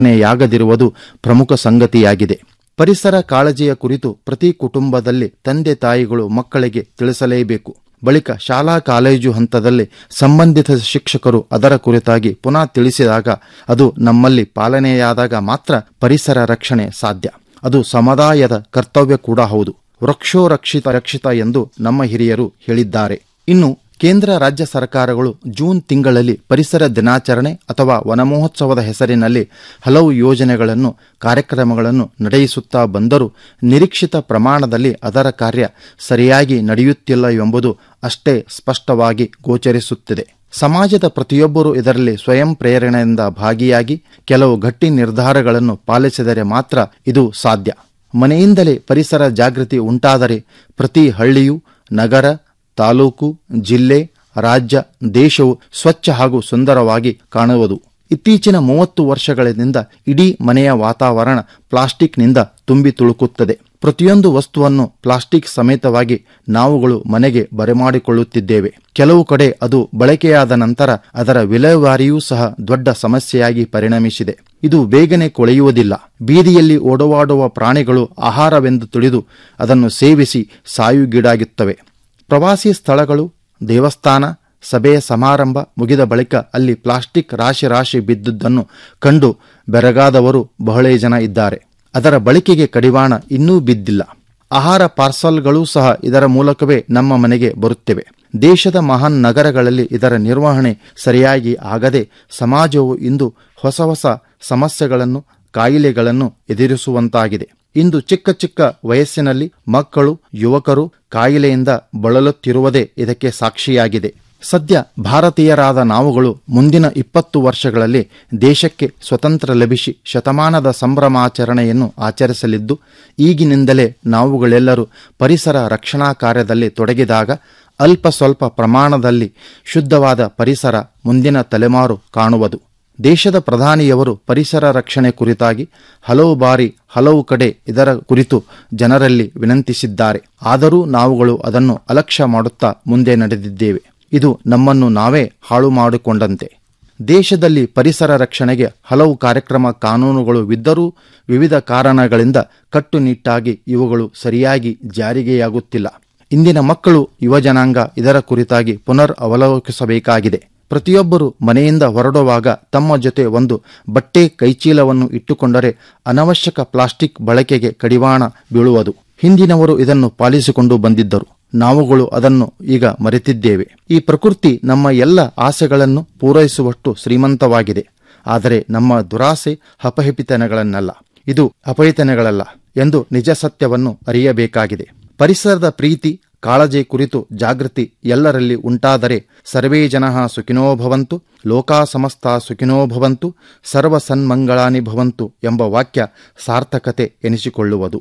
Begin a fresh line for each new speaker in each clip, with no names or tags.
ಯಾಗದಿರುವುದು ಪ್ರಮುಖ ಸಂಗತಿಯಾಗಿದೆ ಪರಿಸರ ಕಾಳಜಿಯ ಕುರಿತು ಪ್ರತಿ ಕುಟುಂಬದಲ್ಲಿ ತಂದೆ ತಾಯಿಗಳು ಮಕ್ಕಳಿಗೆ ತಿಳಿಸಲೇಬೇಕು ಬಳಿಕ ಶಾಲಾ ಕಾಲೇಜು ಹಂತದಲ್ಲಿ ಸಂಬಂಧಿತ ಶಿಕ್ಷಕರು ಅದರ ಕುರಿತಾಗಿ ಪುನಃ ತಿಳಿಸಿದಾಗ ಅದು ನಮ್ಮಲ್ಲಿ ಪಾಲನೆಯಾದಾಗ ಮಾತ್ರ ಪರಿಸರ ರಕ್ಷಣೆ ಸಾಧ್ಯ ಅದು ಸಮುದಾಯದ ಕರ್ತವ್ಯ ಕೂಡ ಹೌದು ವೃಕ್ಷೋ ರಕ್ಷಿತ ರಕ್ಷಿತ ಎಂದು ನಮ್ಮ ಹಿರಿಯರು ಹೇಳಿದ್ದಾರೆ ಇನ್ನು ಕೇಂದ್ರ ರಾಜ್ಯ ಸರ್ಕಾರಗಳು ಜೂನ್ ತಿಂಗಳಲ್ಲಿ ಪರಿಸರ ದಿನಾಚರಣೆ ಅಥವಾ ವನಮಹೋತ್ಸವದ ಹೆಸರಿನಲ್ಲಿ ಹಲವು ಯೋಜನೆಗಳನ್ನು ಕಾರ್ಯಕ್ರಮಗಳನ್ನು ನಡೆಯಿಸುತ್ತಾ ಬಂದರೂ ನಿರೀಕ್ಷಿತ ಪ್ರಮಾಣದಲ್ಲಿ ಅದರ ಕಾರ್ಯ ಸರಿಯಾಗಿ ನಡೆಯುತ್ತಿಲ್ಲ ಎಂಬುದು ಅಷ್ಟೇ ಸ್ಪಷ್ಟವಾಗಿ ಗೋಚರಿಸುತ್ತಿದೆ ಸಮಾಜದ ಪ್ರತಿಯೊಬ್ಬರೂ ಇದರಲ್ಲಿ ಸ್ವಯಂ ಪ್ರೇರಣೆಯಿಂದ ಭಾಗಿಯಾಗಿ ಕೆಲವು ಗಟ್ಟಿ ನಿರ್ಧಾರಗಳನ್ನು ಪಾಲಿಸಿದರೆ ಮಾತ್ರ ಇದು ಸಾಧ್ಯ ಮನೆಯಿಂದಲೇ ಪರಿಸರ ಜಾಗೃತಿ ಉಂಟಾದರೆ ಪ್ರತಿ ಹಳ್ಳಿಯು ನಗರ ತಾಲೂಕು ಜಿಲ್ಲೆ ರಾಜ್ಯ ದೇಶವು ಸ್ವಚ್ಛ ಹಾಗೂ ಸುಂದರವಾಗಿ ಕಾಣುವುದು ಇತ್ತೀಚಿನ ಮೂವತ್ತು ವರ್ಷಗಳಿಂದ ಇಡೀ ಮನೆಯ ವಾತಾವರಣ ಪ್ಲಾಸ್ಟಿಕ್ನಿಂದ ತುಂಬಿ ತುಳುಕುತ್ತದೆ ಪ್ರತಿಯೊಂದು ವಸ್ತುವನ್ನು ಪ್ಲಾಸ್ಟಿಕ್ ಸಮೇತವಾಗಿ ನಾವುಗಳು ಮನೆಗೆ ಬರೆಮಾಡಿಕೊಳ್ಳುತ್ತಿದ್ದೇವೆ ಕೆಲವು ಕಡೆ ಅದು ಬಳಕೆಯಾದ ನಂತರ ಅದರ ವಿಲೇವಾರಿಯೂ ಸಹ ದೊಡ್ಡ ಸಮಸ್ಯೆಯಾಗಿ ಪರಿಣಮಿಸಿದೆ ಇದು ಬೇಗನೆ ಕೊಳೆಯುವುದಿಲ್ಲ ಬೀದಿಯಲ್ಲಿ ಓಡವಾಡುವ ಪ್ರಾಣಿಗಳು ಆಹಾರವೆಂದು ತಿಳಿದು ಅದನ್ನು ಸೇವಿಸಿ ಸಾಯುಗೀಡಾಗುತ್ತವೆ ಪ್ರವಾಸಿ ಸ್ಥಳಗಳು ದೇವಸ್ಥಾನ ಸಭೆಯ ಸಮಾರಂಭ ಮುಗಿದ ಬಳಿಕ ಅಲ್ಲಿ ಪ್ಲಾಸ್ಟಿಕ್ ರಾಶಿ ರಾಶಿ ಬಿದ್ದುದನ್ನು ಕಂಡು ಬೆರಗಾದವರು ಬಹಳೇ ಜನ ಇದ್ದಾರೆ ಅದರ ಬಳಕೆಗೆ ಕಡಿವಾಣ ಇನ್ನೂ ಬಿದ್ದಿಲ್ಲ ಆಹಾರ ಪಾರ್ಸಲ್ಗಳೂ ಸಹ ಇದರ ಮೂಲಕವೇ ನಮ್ಮ ಮನೆಗೆ ಬರುತ್ತಿವೆ ದೇಶದ ಮಹಾನ್ ನಗರಗಳಲ್ಲಿ ಇದರ ನಿರ್ವಹಣೆ ಸರಿಯಾಗಿ ಆಗದೆ ಸಮಾಜವು ಇಂದು ಹೊಸ ಹೊಸ ಸಮಸ್ಯೆಗಳನ್ನು ಕಾಯಿಲೆಗಳನ್ನು ಎದುರಿಸುವಂತಾಗಿದೆ ಇಂದು ಚಿಕ್ಕ ಚಿಕ್ಕ ವಯಸ್ಸಿನಲ್ಲಿ ಮಕ್ಕಳು ಯುವಕರು ಕಾಯಿಲೆಯಿಂದ ಬಳಲುತ್ತಿರುವುದೇ ಇದಕ್ಕೆ ಸಾಕ್ಷಿಯಾಗಿದೆ ಸದ್ಯ ಭಾರತೀಯರಾದ ನಾವುಗಳು ಮುಂದಿನ ಇಪ್ಪತ್ತು ವರ್ಷಗಳಲ್ಲಿ ದೇಶಕ್ಕೆ ಸ್ವತಂತ್ರ ಲಭಿಸಿ ಶತಮಾನದ ಸಂಭ್ರಮಾಚರಣೆಯನ್ನು ಆಚರಿಸಲಿದ್ದು ಈಗಿನಿಂದಲೇ ನಾವುಗಳೆಲ್ಲರೂ ಪರಿಸರ ರಕ್ಷಣಾ ಕಾರ್ಯದಲ್ಲಿ ತೊಡಗಿದಾಗ ಅಲ್ಪ ಸ್ವಲ್ಪ ಪ್ರಮಾಣದಲ್ಲಿ ಶುದ್ಧವಾದ ಪರಿಸರ ಮುಂದಿನ ತಲೆಮಾರು ಕಾಣುವುದು ದೇಶದ ಪ್ರಧಾನಿಯವರು ಪರಿಸರ ರಕ್ಷಣೆ ಕುರಿತಾಗಿ ಹಲವು ಬಾರಿ ಹಲವು ಕಡೆ ಇದರ ಕುರಿತು ಜನರಲ್ಲಿ ವಿನಂತಿಸಿದ್ದಾರೆ ಆದರೂ ನಾವುಗಳು ಅದನ್ನು ಅಲಕ್ಷ್ಯ ಮಾಡುತ್ತಾ ಮುಂದೆ ನಡೆದಿದ್ದೇವೆ ಇದು ನಮ್ಮನ್ನು ನಾವೇ ಹಾಳು ಮಾಡಿಕೊಂಡಂತೆ ದೇಶದಲ್ಲಿ ಪರಿಸರ ರಕ್ಷಣೆಗೆ ಹಲವು ಕಾರ್ಯಕ್ರಮ ಕಾನೂನುಗಳು ಇದ್ದರೂ ವಿವಿಧ ಕಾರಣಗಳಿಂದ ಕಟ್ಟುನಿಟ್ಟಾಗಿ ಇವುಗಳು ಸರಿಯಾಗಿ ಜಾರಿಗೆಯಾಗುತ್ತಿಲ್ಲ ಇಂದಿನ ಮಕ್ಕಳು ಯುವಜನಾಂಗ ಇದರ ಕುರಿತಾಗಿ ಪುನರ್ ಅವಲೋಕಿಸಬೇಕಾಗಿದೆ ಪ್ರತಿಯೊಬ್ಬರು ಮನೆಯಿಂದ ಹೊರಡುವಾಗ ತಮ್ಮ ಜೊತೆ ಒಂದು ಬಟ್ಟೆ ಕೈಚೀಲವನ್ನು ಇಟ್ಟುಕೊಂಡರೆ ಅನವಶ್ಯಕ ಪ್ಲಾಸ್ಟಿಕ್ ಬಳಕೆಗೆ ಕಡಿವಾಣ ಬೀಳುವುದು ಹಿಂದಿನವರು ಇದನ್ನು ಪಾಲಿಸಿಕೊಂಡು ಬಂದಿದ್ದರು ನಾವುಗಳು ಅದನ್ನು ಈಗ ಮರೆತಿದ್ದೇವೆ ಈ ಪ್ರಕೃತಿ ನಮ್ಮ ಎಲ್ಲ ಆಸೆಗಳನ್ನು ಪೂರೈಸುವಷ್ಟು ಶ್ರೀಮಂತವಾಗಿದೆ ಆದರೆ ನಮ್ಮ ದುರಾಸೆ ಹಪಹಿಪಿತನಗಳನ್ನಲ್ಲ ಇದು ಅಪಹಿತನಗಳಲ್ಲ ಎಂದು ನಿಜ ಸತ್ಯವನ್ನು ಅರಿಯಬೇಕಾಗಿದೆ ಪರಿಸರದ ಪ್ರೀತಿ ಕಾಳಜಿ ಕುರಿತು ಜಾಗೃತಿ ಎಲ್ಲರಲ್ಲಿ ಉಂಟಾದರೆ ಸರ್ವೇ ಜನ ಸುಖಿನೋ ಭವಂತು ಲೋಕಾ ಸಮಸ್ತ ಸುಖಿನೋ ಭವಂತು ಸರ್ವ ಸನ್ಮಂಗಳಾನಿ ಭವಂತು ಎಂಬ ವಾಕ್ಯ ಸಾರ್ಥಕತೆ ಎನಿಸಿಕೊಳ್ಳುವುದು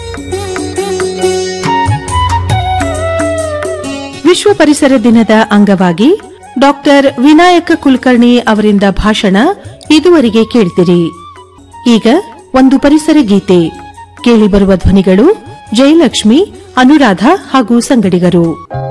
ವಿಶ್ವ ಪರಿಸರ ದಿನದ ಅಂಗವಾಗಿ ಡಾಕ್ಟರ್ ವಿನಾಯಕ ಕುಲಕರ್ಣಿ ಅವರಿಂದ ಭಾಷಣ ಇದುವರೆಗೆ ಕೇಳ್ತಿರಿ ಈಗ ಒಂದು ಪರಿಸರ ಗೀತೆ ಕೇಳಿಬರುವ ಧ್ವನಿಗಳು ಜಯಲಕ್ಷ್ಮಿ ಅನುರಾಧ ಹಾಗೂ ಸಂಗಡಿಗರು